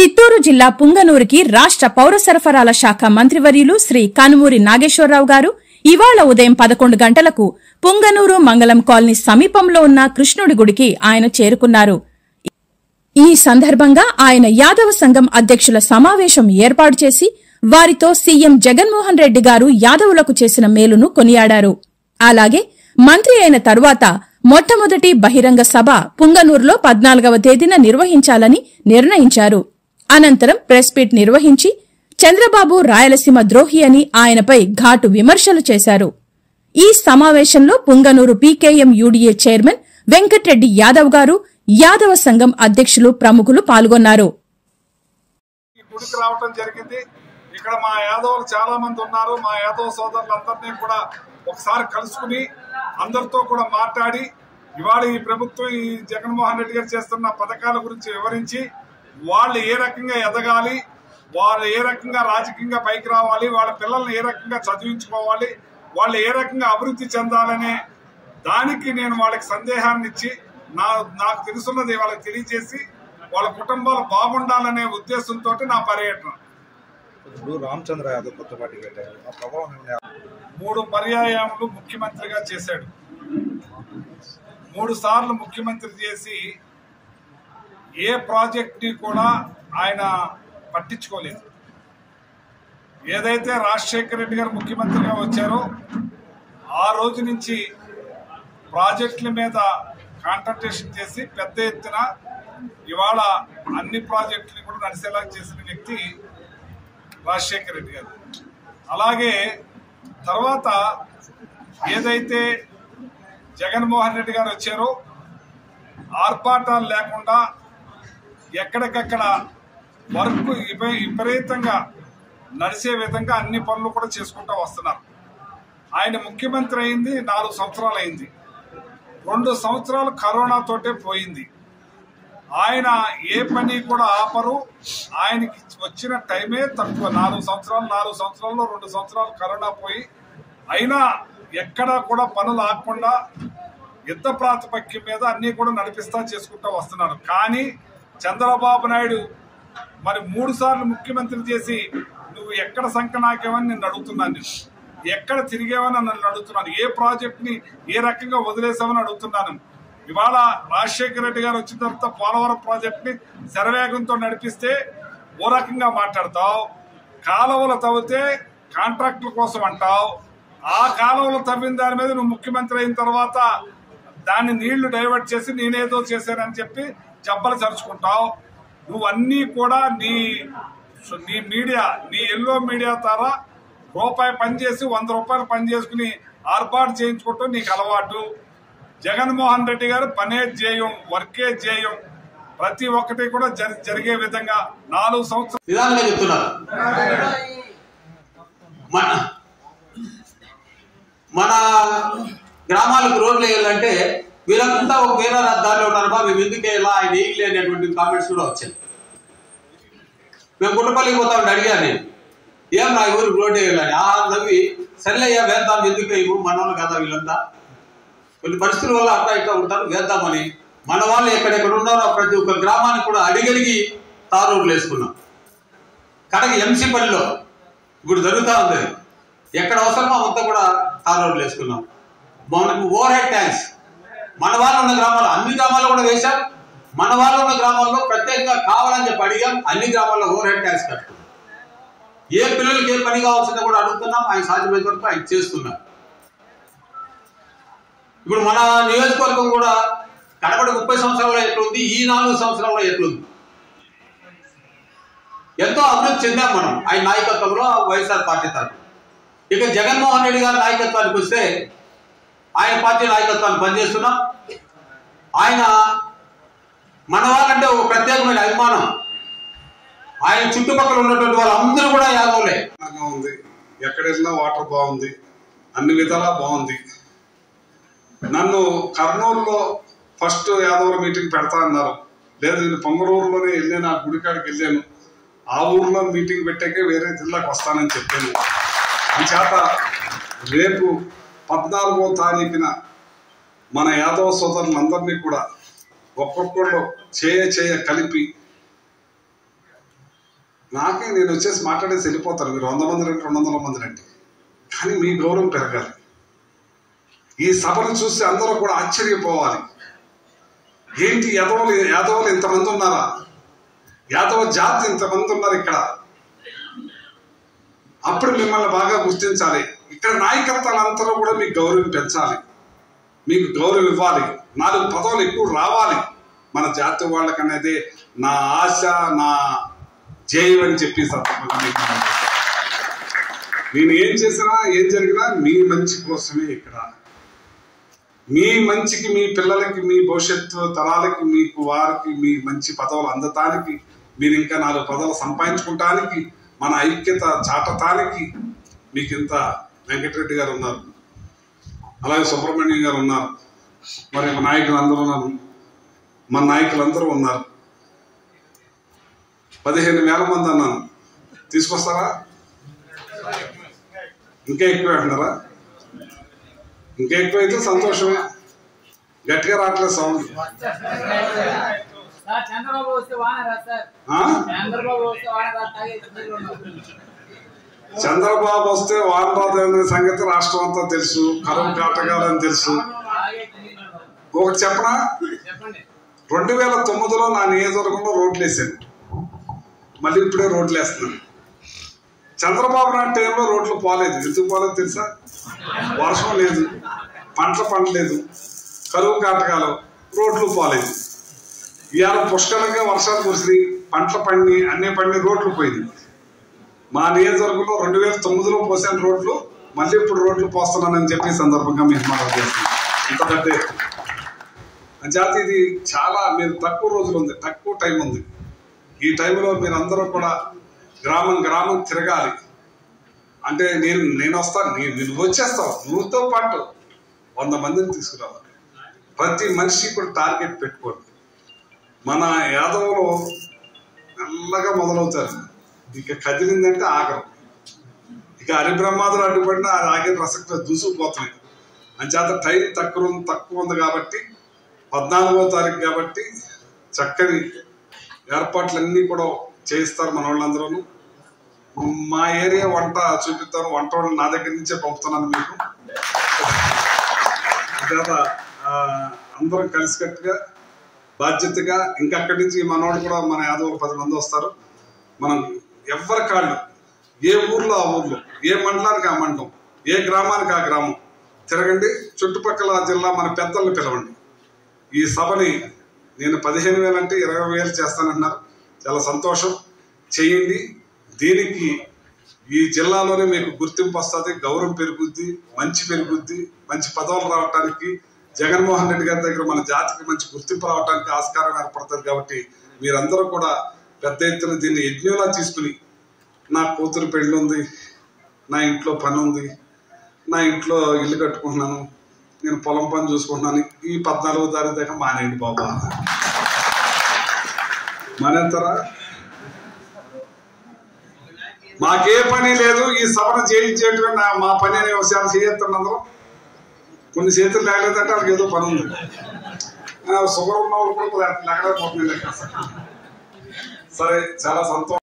చిత్తూరు జిల్లా పుంగనూరుకి రాష్ట్ర పౌర సరఫరాల శాఖ మంత్రివర్యులు శ్రీ కనుమూరి నాగేశ్వరరావు గారు ఇవాళ ఉదయం పదకొండు గంటలకు పుంగనూరు మంగళం కాలనీ సమీపంలో ఉన్న కృష్ణుడి గుడికి ఆయన చేరుకున్నారు ఈ సందర్భంగా ఆయన యాదవ సంఘం అధ్యక్షుల సమావేశం ఏర్పాటు చేసి వారితో సీఎం జగన్మోహన్ రెడ్డి గారు యాదవులకు చేసిన మేలును కొనియాడారు అలాగే మంత్రి అయిన తరువాత మొట్టమొదటి బహిరంగ సభ పుంగనూరులో పద్నాలుగవ తేదీన నిర్వహించాలని నిర్ణయించారు అనంతరం ప్రెస్ మీట్ నిర్వహించి చంద్రబాబు రాయలసీమ ద్రోహి అని ఆయనపై ఘాటు విమర్శలు చేశారు ఈ సమావేశంలో Punganur PKM UDA chairman Venkatreddy Yadav గారు యాదవ సంఘం అధ్యక్షులు ప్రముఖులు పాల్గొన్నారు ఈ గుడికి రావటం జరిగింది ఇక్కడ మా యాదవులు చాలా మంది ఉన్నారు మా యాదవ సోదరులందరినీ కూడా ఒకసారి కలుసుకుని అందరితో కూడా మాట్లాడి ఇవాళ ఈ ప్రభుత్వం ఈ జగన్మోహన్ రెడ్డి గారు చేస్తున్న పథకాల గురించి వివరించి వాళ్ళు ఏ రకంగా ఎదగాలి వాళ్ళు ఏ రకంగా రాజకీయంగా పైకి రావాలి వాళ్ళ పిల్లల్ని ఏ రకంగా చదివించుకోవాలి వాళ్ళు ఏ రకంగా అభివృద్ధి చెందాలనే దానికి నేను వాళ్ళకి సందేహాన్ని ఇచ్చి నా నాకు తెలుసున్నది వాళ్ళకి తెలియజేసి వాళ్ళ కుటుంబాలు బాగుండాలనే ఉద్దేశంతో నా పర్యటన ఇప్పుడు రామచంద్ర యాదవ్ కొత్త పార్టీ పెట్టారు ఆ ప్రభావం ఏమైనా మూడు పర్యాయములు ముఖ్యమంత్రిగా చేశాడు మూడు సార్లు ముఖ్యమంత్రి చేసి ఏ ప్రాజెక్ట్ ని కూడా ఆయన పట్టించుకోలేదు ఏదైతే రాజశేఖర రెడ్డి గారు ముఖ్యమంత్రిగా వచ్చారో ఆ రోజు నుంచి ప్రాజెక్టుల మీద కాన్సన్ట్రేషన్ చేసి పెద్ద ఎత్తున ఇవాళ అన్ని ప్రాజెక్టులు కూడా నడిచేలా చేసిన వ్యక్తి రాజశేఖర రెడ్డి గారు అలాగే తర్వాత ఏదైతే జగన్మోహన్ రెడ్డి గారు వచ్చారో ఆర్భాటాలు లేకుండా ఎక్కడికక్కడ వర్క్ విప- విపరీతంగా నడిచే విధంగా అన్ని పనులు కూడా చేసుకుంటూ వస్తున్నారు ఆయన ముఖ్యమంత్రి అయింది నాలుగు సంవత్సరాలు అయింది రెండు సంవత్సరాలు కరోనాతోటే పోయింది ఆయన ఏ పని కూడా ఆపరు ఆయనకి వచ్చిన టైమే తక్కువ నాలుగు సంవత్సరాలు నాలుగు సంవత్సరాల్లో రెండు సంవత్సరాలు కరోనా పోయి అయినా ఎక్కడా కూడా పనులు ఆగకుండా యుద్ధ ప్రాతిపత్యం మీద అన్ని కూడా నడిపిస్తా చేసుకుంటూ వస్తున్నారు కానీ చంద్రబాబు నాయుడు మరి మూడు సార్లు ముఖ్యమంత్రి చేసి నువ్వు ఎక్కడ సంఖ్య నాకేమని నేను అడుగుతున్నాను నేను. ఎక్కడ తిరిగేవని నన్ను అడుగుతున్నాను ఏ ప్రాజెక్ట్ ని ఏ రకంగా వదిలేసామని అడుగుతున్నాను ఇవాళ రాజశేఖర రెడ్డి గారు వచ్చిన తర్వాత పోలవరం ప్రాజెక్ట్ ని శరవేగంతో నడిపిస్తే ఓ రకంగా మాట్లాడతావు కాలువలు తవ్వితే కాంట్రాక్టుల కోసం అంటావు ఆ కాలువలు తవ్విన దాని మీద నువ్వు ముఖ్యమంత్రి అయిన తర్వాత దాన్ని నీళ్లు డైవర్ట్ చేసి నేనేదో చేశానని చెప్పి జబ్బలు చరుచుకుంటావు నువ్వు అన్నీ కూడా నీ నీ మీడియా నీ ఎల్లో మీడియా ద్వారా రూపాయి పని చేసి వంద రూపాయలు పని చేసుకుని ఆర్పాటు చేయించుకుంటూ నీకు అలవాటు జగన్మోహన్ రెడ్డి గారు పనే చేయం వర్కే చేయం ప్రతి ఒక్కటి కూడా జరి- జరిగే విధంగా నాలుగు సంవత్సరాలు నిదానంగా చెప్తున్నారు మన మన గ్రామాలకు రోడ్లు వేయాలంటే వీళ్ళంతా ఒక వేరే దారిలో ఉన్నారమ్మా మేము ఎందుకు ఇలా ఆయన వేయలే అనేటువంటి కామెంట్స్ కూడా వచ్చాయి మేము గుట్టపల్లికి పోతా ఉంటే అడిగాను నేను ఏం నా ఊరికి రోడ్డు వేయాలని ఆ నవ్వి సర్లేయ్యా వేద్దాం ఎందుకు వేయము మన వాళ్ళు కదా వీళ్ళంతా కొన్ని పరిస్థితుల వల్ల అట్లా ఇట్లా ఉంటారు వేద్దామని మన వాళ్ళు ఎక్కడెక్కడ ఉన్నారో ప్రతి ఒక్క గ్రామానికి కూడా అడిగడిగి తార్ రోడ్లు వేసుకున్నాం కడగ ఎంసీపల్లిలో ఇప్పుడు జరుగుతూ ఉంది అది. ఎక్కడ అవసరమో అంతా కూడా తార్ రోడ్లు వేసుకున్నాం మనకు ఓవర్ హెడ్ ట్యాంక్స్ మన వాళ్ళు ఉన్న గ్రామాలు అన్ని గ్రామాల్లో కూడా వేశాం మన వాళ్ళు ఉన్న గ్రామాల్లో ప్రత్యేకంగా కావాలని చెప్పి అడిగాం అన్ని గ్రామాల్లో ఓవర్ హెడ్ ట్యాంక్స్ కట్టుకున్నాం ఏ పిల్లలకి ఏ పని కావాల్సిందో కూడా అడుగుతున్నాం ఆయన సాధ్యమైనంత వరకు ఆయన చేస్తున్నాం ఇప్పుడు మన నియోజకవర్గం కూడా కడపడి ముప్పై సంవత్సరాల్లో ఎట్లుంది ఈ నాలుగు సంవత్సరాల్లో ఎట్లుంది ఎంతో అభివృద్ధి చెందాం మనం ఆయన నాయకత్వంలో వైఎస్ఆర్ పార్టీ తరఫున ఇక జగన్మోహన్ రెడ్డి గారి నాయకత్వానికి వస్తే ఆయన పార్టీ నాయకత్వాన్ని పనిచేస్తున్నాం ఆయన మన వాళ్ళంటే ఒక ప్రత్యేకమైన అభిమానం ఆయన చుట్టుపక్కల ఉన్నటువంటి వాళ్ళందరూ కూడా యాదవులే బాగా ఉంది ఎక్కడ వెళ్ళినా వాటర్ బాగుంది అన్ని విధాలా బాగుంది నన్ను కర్నూలులో ఫస్ట్ యాదవుల మీటింగ్ పెడతా అన్నారు లేదు నేను పొంగరూరులోనే వెళ్ళాను ఆ గుడికాడికి వెళ్ళాను ఆ ఊర్లో మీటింగ్ పెట్టాకే వేరే జిల్లాకు వస్తానని చెప్పాను అంచేత రేపు పద్నాలుగో తారీఖున మన యాదవ సోదరులందరినీ కూడా ఒక్కొక్కళ్ళు చేయ చేయ కలిపి నాకే నేను వచ్చేసి మాట్లాడేసి వెళ్ళిపోతాను మీరు వంద మంది రండి రెండు వందల మంది రండి కానీ మీ గౌరవం పెరగాలి ఈ సభను చూసి అందరూ కూడా ఆశ్చర్యపోవాలి ఏంటి యాదవులు యాదవులు ఇంతమంది ఉన్నారా యాదవ జాతి ఇంతమంది ఉన్నారు ఇక్కడ అప్పుడు మిమ్మల్ని బాగా గుర్తించాలి ఇక్కడ నాయకత్వాలందరూ కూడా మీకు గౌరవం పెంచాలి మీకు గౌరవం ఇవ్వాలి నాలుగు పదవులు ఎక్కువ రావాలి మన జాతి వాళ్ళకనేది నా ఆశ నా జయం అని చెప్పి సందర్భంగా మీకు మనం నేను ఏం చేసినా ఏం జరిగినా మీ మంచి కోసమే ఇక్కడ మీ మంచికి మీ పిల్లలకి మీ భవిష్యత్తు తరాలకి మీకు వారికి మీ మంచి పదవులు అందటానికి మీరు ఇంకా నాలుగు పదవులు సంపాదించుకుంటానికి మన ఐక్యత చాటటానికి మీకు ఇంత వెంకటరెడ్డి గారు ఉన్నారు అలాగే సుబ్రహ్మణ్యం గారు ఉన్నారు మరి మా నాయకులు అందరూ ఉన్నారు మన నాయకులందరూ ఉన్నారు పదిహేను వేల మంది అన్నాను తీసుకొస్తారా ఇంకా ఎక్కువ అంటున్నారా ఇంకా ఎక్కువైతే సంతోషమే గట్టిగా రావట్లేదు సౌండ్ సార్ చంద్రబాబు వస్తే వాన రాదు సార్ ఆ? చంద్రబాబు వస్తే వాన రాదు తాగే నీళ్ళు ఉండవు. చంద్రబాబు వస్తే వానరాదు అనే సంగతి రాష్ట్రం అంతా తెలుసు కరువు కాటకాలని తెలుసు తాగే నీళ్ళు ఉండవు. ఒకటి చెప్పనా చెప్పండి రెండు వేల తొమ్మిదిలో నా నియోజకవర్గంలో రోడ్లు వేసాను మళ్ళీ ఇప్పుడే రోడ్లు వేస్తున్నాను చంద్రబాబు నాయుడు టైంలో రోడ్లు పోలేదు ఎందుకు పోలేదు తెలుసా వర్షం లేదు పంటలు పండలేదు కరువు కాటకాలు రోడ్లు పోలేదు ఇవాళ పుష్కలంగా వర్షాలు కురిసి పంటలు పండి అన్ని పండి రోడ్లు పోయింది మా నియోజకవర్గంలో రెండు వేల తొమ్మిదిలో పోసాను రోడ్లు మళ్ళీ ఇప్పుడు రోడ్లు పోస్తున్నానని చెప్పి ఈ సందర్భంగా మీకు మనం చేస్తున్నాం ఇంత పెద్ద ఎత్తు. అంచేత ఇది చాలా మీరు తక్కువ రోజులు ఉంది తక్కువ టైం ఉంది ఈ టైంలో మీరు అందరూ కూడా గ్రామం గ్రామం తిరగాలి అంటే నేను నేను వస్తాను నేను నువ్వు వచ్చేస్తావు నువ్వుతో పాటు వంద మందిని తీసుకురావాలి ప్రతి మనిషి కూడా టార్గెట్ పెట్టుకోండి మన యాదవులు మెల్లగా మొదలవుతారు ఇక కదిలిందంటే ఆగరు ఇక హరిబ్రహ్మాదులు అడ్డుపడినా అది ఆగే ప్రసక్తి దూసుకుపోతున్నాయి అంచేత టైం తక్కువ ఉంది- తక్కువ ఉంది కాబట్టి పద్నాలుగో తారీఖు కాబట్టి చక్కని ఏర్పాట్లన్నీ కూడా చేయిస్తారు మన వాళ్ళందరూ మా ఏరియా వంట చూపిస్తాను వంట వాళ్ళు నా దగ్గర నుంచే పంపుతున్నాను మీకు అంచేత ఆ, అందరం కలిసికట్టుగా బాధ్యతగా ఇంకా అక్కడి నుంచి మనోడు కూడా మన యాదవులు పది మంది వస్తారు మనం ఎవరి కాళ్ళు ఏ ఊర్లో ఆ ఊర్లో ఏ మండలానికి ఆ మండలం ఏ గ్రామానికి ఆ గ్రామం తిరగండి చుట్టుపక్కల జిల్లా మన పెద్దల్ని పిలవండి ఈ సభని నేను పదిహేను వేలు అంటే ఇరవై వేలు చేస్తానంటున్నారు చాలా సంతోషం చేయండి దీనికి ఈ జిల్లాలోనే మీకు గుర్తింపు వస్తుంది గౌరవం పెరుగుద్ది మంచి పెరుగుద్ది మంచి పదవులు రావటానికి జగన్మోహన్ రెడ్డి గారి దగ్గర మన జాతికి మంచి గుర్తింపు రావడానికి ఆస్కారం ఏర్పడుతుంది కాబట్టి మీరందరూ కూడా పెద్ద ఎత్తున దీన్ని యజ్ఞంలా తీసుకుని నా కూతురు పెళ్ళి ఉంది నా ఇంట్లో పని ఉంది నా ఇంట్లో ఇల్లు కట్టుకుంటున్నాను నేను పొలం పని చూసుకుంటున్నాను ఈ పద్నాలుగో తారీఖు దాకా మానేయండి బాబా మానేస్తారా మాకే పని లేదు ఈ సభను చేయించేట్టుగా నా మా పని అనే విషయాలు చేయొస్తున్నందుకు కొన్ని చేతులు లేకపోతే వాళ్ళకి ఏదో పని ఉంది ఆ, షుగర్ ఉన్న వాళ్ళు కూడా లెక్కలేకపోతుంది సరే చాలా సంతోషం